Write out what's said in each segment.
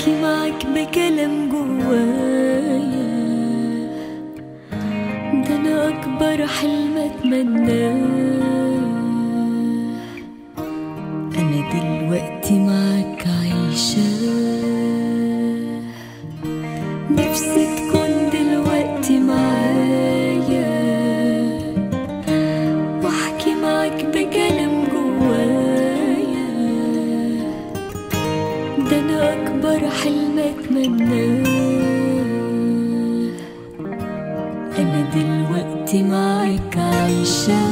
واحكي معك بكلام جوايا ده انا اكبر حلم اتمناه انا دلوقتي معك عايشه نفسي تكون دلوقتي معايا واحكي معك بكلام جوايا ده انا اكبر حلم اتمناه انا دلوقتي معك عايشه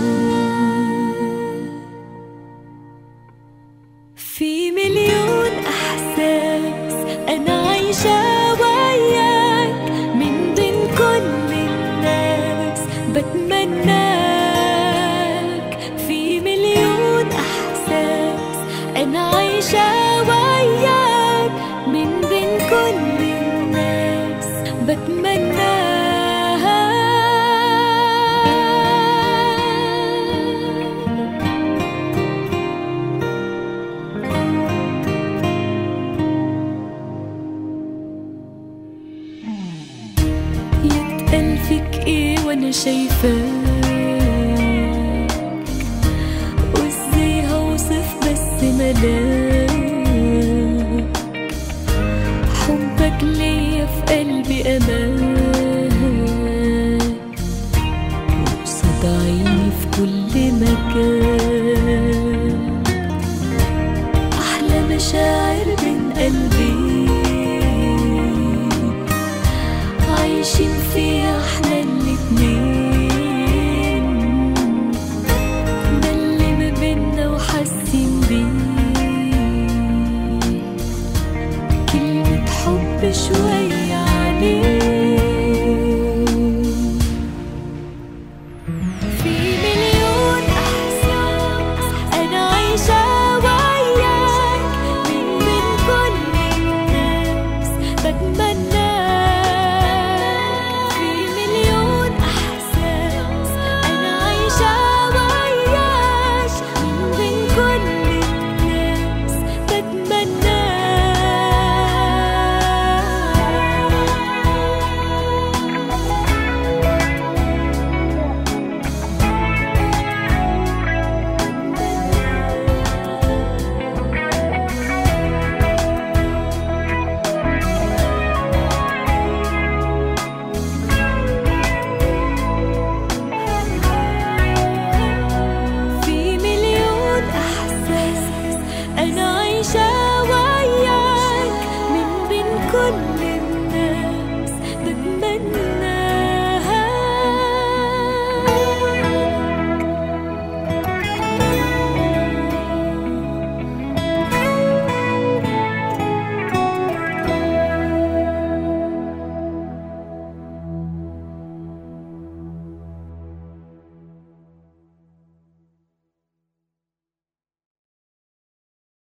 في مليون احساس انا عايشه وياك من بين كل الناس بتمناك في مليون احساس انا عايشه وياك من بين كل الناس بتمناك يتقال فيك ايه وانا شايفاك وازاي هوصف بس ملاك حبك ليا في قلبي امان وقصاد عيني في كل مكان احلى مشاعر من قلبي عايشين فيها احنا الاتنين ده اللي ما بينا وحاسين بيه كلمة حب شوية عليه في مليون احساس انا عايشة وياك من بين كل الناس بتمناك في مليون احساس انا عايشة وياك من بين كل الناس في مليون احساس انا عايشه